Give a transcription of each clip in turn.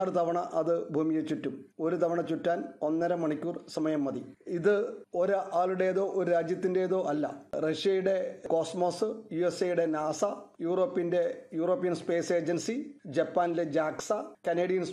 ആറ് തവണ അത് ഭൂമിയെ ചുറ്റും ഒരു തവണ ചുറ്റാൻ ഒന്നര മണിക്കൂർ സമയം മതി ഇത് ഒരാളുടേതോ ഒരു രാജ്യത്തിൻ്റെതോ അല്ല റഷ്യയുടെ കോസ്മോസ് യു എസ് എയുടെ നാസ യൂറോപ്പിന്റെ യൂറോപ്യൻ സ്പേസ് ഏജൻസി ജപ്പാനിലെ ജാക്സ കനേഡിയൻ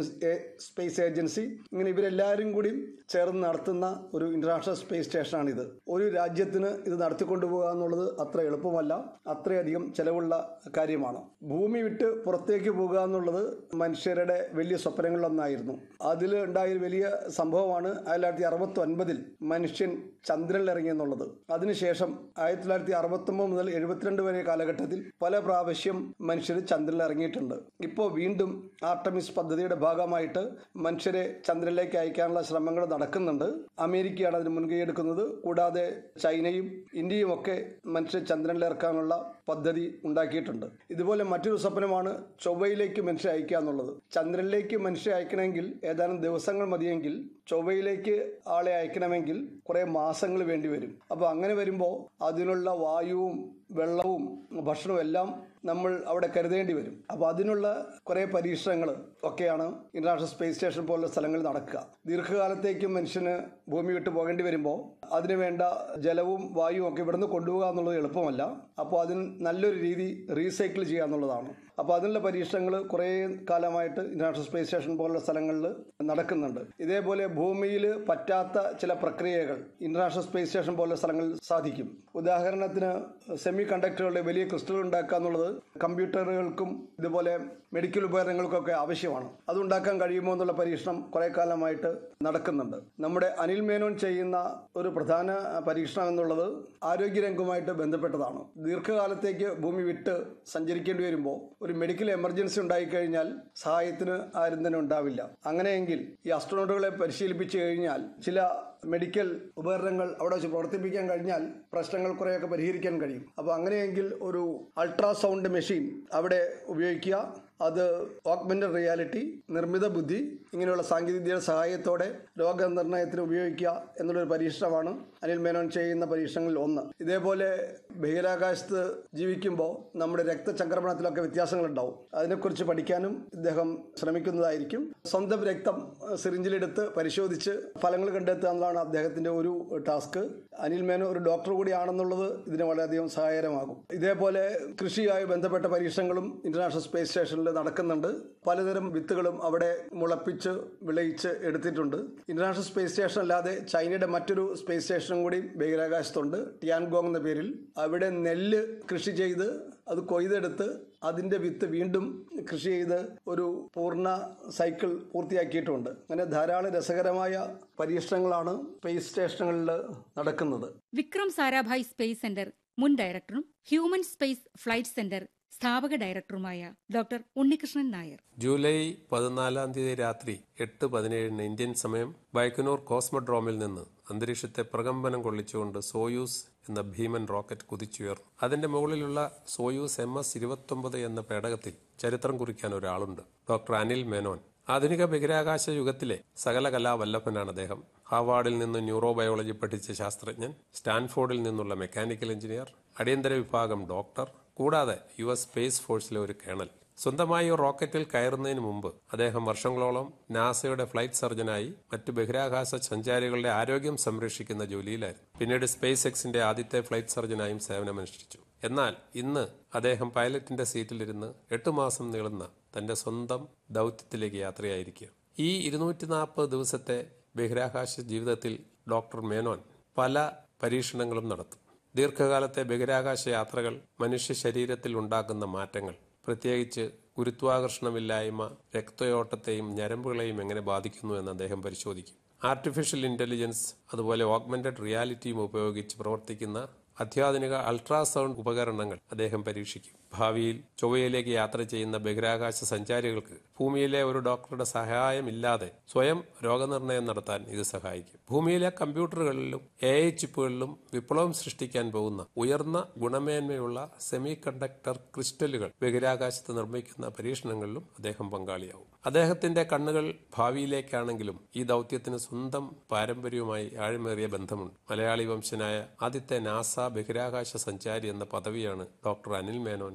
സ്പേസ് ഏജൻസി ഇങ്ങനെ ഇവരെല്ലാവരും കൂടി ചേർന്ന് നടത്തുന്ന ഒരു ഇന്റർനാഷണൽ സ്പേസ് സ്റ്റേഷനാണ് ഇത് ഒരു രാജ്യത്തിന് ഇത് നടത്തിക്കൊണ്ടുപോകുക എന്നുള്ളത് അത്ര എളുപ്പമല്ല അത്രയധികം ചെലവുള്ള കാര്യമാണ് ഭൂമി വിട്ട് പുറത്തേക്ക് പോകുക എന്നുള്ളത് മനുഷ്യരുടെ വലിയ സ്വപ്നങ്ങളിലൊന്നായിരുന്നു അതിൽ ഉണ്ടായ ഒരു വലിയ സംഭവമാണ് ആയിരത്തി തൊള്ളായിരത്തി അറുപത്തി ഒൻപതിൽ മനുഷ്യൻ ചന്ദ്രനിൽ ഇറങ്ങി എന്നുള്ളത് അതിനുശേഷം ആയിരത്തി തൊള്ളായിരത്തി അറുപത്തി ഒമ്പത് മുതൽ എഴുപത്തിരണ്ട് വരെ കാലഘട്ടത്തിൽ പല പ്രാവശ്യം മനുഷ്യർ ചന്ദ്രനിൽ ഇറങ്ങിയിട്ടുണ്ട് ഇപ്പോൾ വീണ്ടും ആർട്ടമിസ് പദ്ധതിയുടെ ഭാഗമായിട്ട് മനുഷ്യരെ ചന്ദ്രനിലേക്ക് അയക്കാനുള്ള ശ്രമങ്ങൾ നടക്കുന്നുണ്ട് അമേരിക്കയാണ് അതിന് മുൻകൈ എടുക്കുന്നത് കൂടാതെ ചൈനയും ഇന്ത്യയും ഒക്കെ മനുഷ്യരെ ചന്ദ്രനിൽ ഇറക്കാനുള്ള പദ്ധതി ഉണ്ടാക്കിയിട്ടുണ്ട് ഇതുപോലെ മറ്റൊരു സ്വപ്നമാണ് ചൊവ്വയിലേക്ക് മനുഷ്യരെ അയക്കുക എന്നുള്ളത് ചന്ദ്രനിലേക്ക് മനുഷ്യരെ അയക്കണമെങ്കിൽ ഏതാനും ദിവസങ്ങൾ മതിയെങ്കിൽ ചൊവ്വയിലേക്ക് ആളെ അയക്കണമെങ്കിൽ കുറെ മാസങ്ങൾ വേണ്ടി വരും അപ്പോൾ അങ്ങനെ വരുമ്പോൾ അതിനുള്ള വായുവും വെള്ളവും ഭക്ഷണവും എല്ലാം നമ്മൾ അവിടെ കരുതേണ്ടി വരും അപ്പോൾ അതിനുള്ള കുറേ പരീക്ഷണങ്ങൾ ഒക്കെയാണ് ഇന്റർനാഷണൽ സ്പേസ് സ്റ്റേഷൻ പോലുള്ള സ്ഥലങ്ങളിൽ നടക്കുക ദീർഘകാലത്തേക്ക് മനുഷ്യന് ഭൂമി വിട്ട് പോകേണ്ടി വരുമ്പോൾ അതിന് വേണ്ട ജലവും വായുവും ഒക്കെ ഇവിടുന്ന് കൊണ്ടുപോകുക എന്നുള്ളത് എളുപ്പമല്ല അപ്പോൾ അതിന് നല്ലൊരു രീതി റീസൈക്കിൾ ചെയ്യുക എന്നുള്ളതാണ് അപ്പോൾ അതിനുള്ള പരീക്ഷണങ്ങൾ കുറേ കാലമായിട്ട് ഇന്റർനാഷണൽ സ്പേസ് സ്റ്റേഷൻ പോലുള്ള സ്ഥലങ്ങളിൽ നടക്കുന്നുണ്ട് ഇതേപോലെ ഭൂമിയിൽ പറ്റാത്ത ചില പ്രക്രിയകൾ ഇന്റർനാഷണൽ സ്പേസ് സ്റ്റേഷൻ പോലുള്ള സ്ഥലങ്ങളിൽ സാധിക്കും ഉദാഹരണത്തിന് സെമി കണ്ടക്ടറുകളുടെ വലിയ ക്രിസ്റ്റൽ ഉണ്ടാക്കുക എന്നുള്ളത് കമ്പ്യൂട്ടറുകൾക്കും ഇതുപോലെ മെഡിക്കൽ ഉപകരണങ്ങൾക്കൊക്കെ ആവശ്യമാണ് അതുണ്ടാക്കാൻ കഴിയുമോ എന്നുള്ള പരീക്ഷണം കുറെ കാലമായിട്ട് നടക്കുന്നുണ്ട് നമ്മുടെ അനിൽ മേനോൻ ചെയ്യുന്ന ഒരു പ്രധാന പരീക്ഷണം എന്നുള്ളത് ആരോഗ്യരംഗവുമായിട്ട് ബന്ധപ്പെട്ടതാണ് ദീർഘകാലത്തേക്ക് ഭൂമി വിട്ട് സഞ്ചരിക്കേണ്ടി വരുമ്പോൾ ഒരു മെഡിക്കൽ എമർജൻസി ഉണ്ടായിക്കഴിഞ്ഞാൽ സഹായത്തിന് ആരും തന്നെ ഉണ്ടാവില്ല അങ്ങനെയെങ്കിൽ ഈ അസ്ട്രോണോട്ടുകളെ പരിശീലിപ്പിച്ചു കഴിഞ്ഞാൽ ചില മെഡിക്കൽ ഉപകരണങ്ങൾ അവിടെ വെച്ച് പ്രവർത്തിപ്പിക്കാൻ കഴിഞ്ഞാൽ പ്രശ്നങ്ങൾ കുറേയൊക്കെ പരിഹരിക്കാൻ കഴിയും അപ്പോൾ അങ്ങനെയെങ്കിൽ ഒരു അൾട്രാസൗണ്ട് മെഷീൻ അവിടെ ഉപയോഗിക്കുക അത് ഓഗ്മെന്റഡ് റിയാലിറ്റി നിർമ്മിത ബുദ്ധി ഇങ്ങനെയുള്ള സാങ്കേതികവിദ്യയുടെ സഹായത്തോടെ രോഗനിർണയത്തിന് ഉപയോഗിക്കുക എന്നുള്ളൊരു പരീക്ഷണമാണ് അനിൽ മേനോൻ ചെയ്യുന്ന പരീക്ഷണങ്ങളിൽ ഒന്ന് ഇതേപോലെ ബഹിരാകാശത്ത് ജീവിക്കുമ്പോൾ നമ്മുടെ രക്തചംക്രമണത്തിലൊക്കെ വ്യത്യാസങ്ങളുണ്ടാവും അതിനെക്കുറിച്ച് പഠിക്കാനും ഇദ്ദേഹം ശ്രമിക്കുന്നതായിരിക്കും സ്വന്തം രക്തം സിറിഞ്ചിലെടുത്ത് പരിശോധിച്ച് ഫലങ്ങൾ കണ്ടെത്തുക എന്നുള്ളതാണ് അദ്ദേഹത്തിന്റെ ഒരു ടാസ്ക് അനിൽ മേനോ ഒരു ഡോക്ടർ കൂടിയാണെന്നുള്ളത് ഇതിന് വളരെയധികം സഹായകരമാകും ഇതേപോലെ കൃഷിയുമായി ബന്ധപ്പെട്ട പരീക്ഷണങ്ങളും ഇന്റർനാഷണൽ സ്പേസ് സ്റ്റേഷനിൽ നടക്കുന്നുണ്ട് പലതരം വിത്തുകളും അവിടെ മുളപ്പിച്ച് വിളയിച്ച് എടുത്തിട്ടുണ്ട് ഇന്റർനാഷണൽ സ്പേസ് സ്റ്റേഷൻ അല്ലാതെ ചൈനയുടെ മറ്റൊരു സ്പേസ് സ്റ്റേഷനും കൂടി ബഹിരാകാശത്തുണ്ട് ടിയാൻഗോങ് എന്ന പേരിൽ അവിടെ നെല്ല് കൃഷി ചെയ്ത് അത് കൊയ്തെടുത്ത് അതിന്റെ വിത്ത് വീണ്ടും കൃഷി ചെയ്ത് ഒരു പൂർണ്ണ സൈക്കിൾ പൂർത്തിയാക്കിയിട്ടുണ്ട് അങ്ങനെ ധാരാളം രസകരമായ പരീക്ഷണങ്ങളാണ് സ്പേസ് സ്റ്റേഷനുകളിൽ നടക്കുന്നത് വിക്രം സാരാഭായ് സ്പേസ് സെന്റർ മുൻ ഡയറക്ടറും ഹ്യൂമൻ സ്പേസ് ഫ്ലൈറ്റ് സെന്റർ സ്ഥാപക ഡയറക്ടറുമായ ഡോക്ടർ ഉണ്ണികൃഷ്ണൻ നായർ ജൂലൈ പതിനാലാം തീയതി രാത്രി എട്ട് പതിനേഴിന് ഇന്ത്യൻ സമയം ബൈക്കനൂർ കോസ്മോഡ്രോമിൽ നിന്ന് അന്തരീക്ഷത്തെ പ്രകമ്പനം കൊള്ളിച്ചുകൊണ്ട് സോയൂസ് എന്ന ഭീമൻ റോക്കറ്റ് കുതിച്ചുയർന്നു അതിന്റെ മുകളിലുള്ള സോയൂസ് എം എസ് ഇരുപത്തൊമ്പത് എന്ന പേടകത്തിൽ ചരിത്രം കുറിക്കാൻ ഒരാളുണ്ട് ഡോക്ടർ അനിൽ മേനോൻ ആധുനിക ബഹിരാകാശ യുഗത്തിലെ സകല കലാവല്ലഭനാണ് അദ്ദേഹം ഹാവാർഡിൽ നിന്ന് ന്യൂറോബയോളജി പഠിച്ച ശാസ്ത്രജ്ഞൻ സ്റ്റാൻഫോർഡിൽ നിന്നുള്ള മെക്കാനിക്കൽ എഞ്ചിനീയർ അടിയന്തര വിഭാഗം ഡോക്ടർ കൂടാതെ യു എസ് സ്പേസ് ഫോഴ്സിലെ ഒരു കേണൽ സ്വന്തമായി ഒരു റോക്കറ്റിൽ കയറുന്നതിന് മുമ്പ് അദ്ദേഹം വർഷങ്ങളോളം നാസയുടെ ഫ്ലൈറ്റ് സർജനായി മറ്റ് ബഹിരാകാശ സഞ്ചാരികളുടെ ആരോഗ്യം സംരക്ഷിക്കുന്ന ജോലിയിലായിരുന്നു പിന്നീട് സ്പേസ് എക്സിന്റെ ആദ്യത്തെ ഫ്ലൈറ്റ് സർജനായും സേവനമനുഷ്ഠിച്ചു എന്നാൽ ഇന്ന് അദ്ദേഹം പൈലറ്റിന്റെ സീറ്റിലിരുന്ന് എട്ട് മാസം നീളുന്ന തന്റെ സ്വന്തം ദൗത്യത്തിലേക്ക് യാത്രയായിരിക്കുക ഈ ഇരുന്നൂറ്റി നാൽപ്പത് ദിവസത്തെ ബഹിരാകാശ ജീവിതത്തിൽ ഡോക്ടർ മേനോൻ പല പരീക്ഷണങ്ങളും നടത്തും ദീർഘകാലത്തെ ബഹിരാകാശ യാത്രകൾ മനുഷ്യ ശരീരത്തിൽ ഉണ്ടാക്കുന്ന മാറ്റങ്ങൾ പ്രത്യേകിച്ച് ഗുരുത്വാകർഷണമില്ലായ്മ രക്തയോട്ടത്തെയും ഞരമ്പുകളെയും എങ്ങനെ ബാധിക്കുന്നു എന്ന് അദ്ദേഹം പരിശോധിക്കും ആർട്ടിഫിഷ്യൽ ഇന്റലിജൻസ് അതുപോലെ ഓഗ്മെന്റഡ് റിയാലിറ്റിയും ഉപയോഗിച്ച് പ്രവർത്തിക്കുന്ന അത്യാധുനിക അൾട്രാസൗണ്ട് ഉപകരണങ്ങൾ അദ്ദേഹം പരീക്ഷിക്കും ഭാവിയിൽ ചൊവ്വയിലേക്ക് യാത്ര ചെയ്യുന്ന ബഹിരാകാശ സഞ്ചാരികൾക്ക് ഭൂമിയിലെ ഒരു ഡോക്ടറുടെ സഹായമില്ലാതെ സ്വയം രോഗനിർണയം നടത്താൻ ഇത് സഹായിക്കും ഭൂമിയിലെ കമ്പ്യൂട്ടറുകളിലും എ ഐ ചിപ്പുകളിലും വിപ്ലവം സൃഷ്ടിക്കാൻ പോകുന്ന ഉയർന്ന ഗുണമേന്മയുള്ള സെമി കണ്ടക്ടർ ക്രിസ്റ്റലുകൾ ബഹിരാകാശത്ത് നിർമ്മിക്കുന്ന പരീക്ഷണങ്ങളിലും അദ്ദേഹം പങ്കാളിയാവും അദ്ദേഹത്തിന്റെ കണ്ണുകൾ ഭാവിയിലേക്കാണെങ്കിലും ഈ ദൗത്യത്തിന് സ്വന്തം പാരമ്പര്യവുമായി ആഴമേറിയ ബന്ധമുണ്ട് മലയാളി വംശനായ ആദ്യത്തെ നാസ ബഹിരാകാശ സഞ്ചാരി എന്ന പദവിയാണ് ഡോക്ടർ അനിൽ മേനോൻ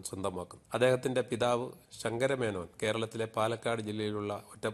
സ്വന്തമാക്കുന്നത് അദ്ദേഹത്തിന്റെ പിതാവ് ശങ്കരമേനോൻ കേരളത്തിലെ പാലക്കാട് ജില്ലയിലുള്ള ഒറ്റ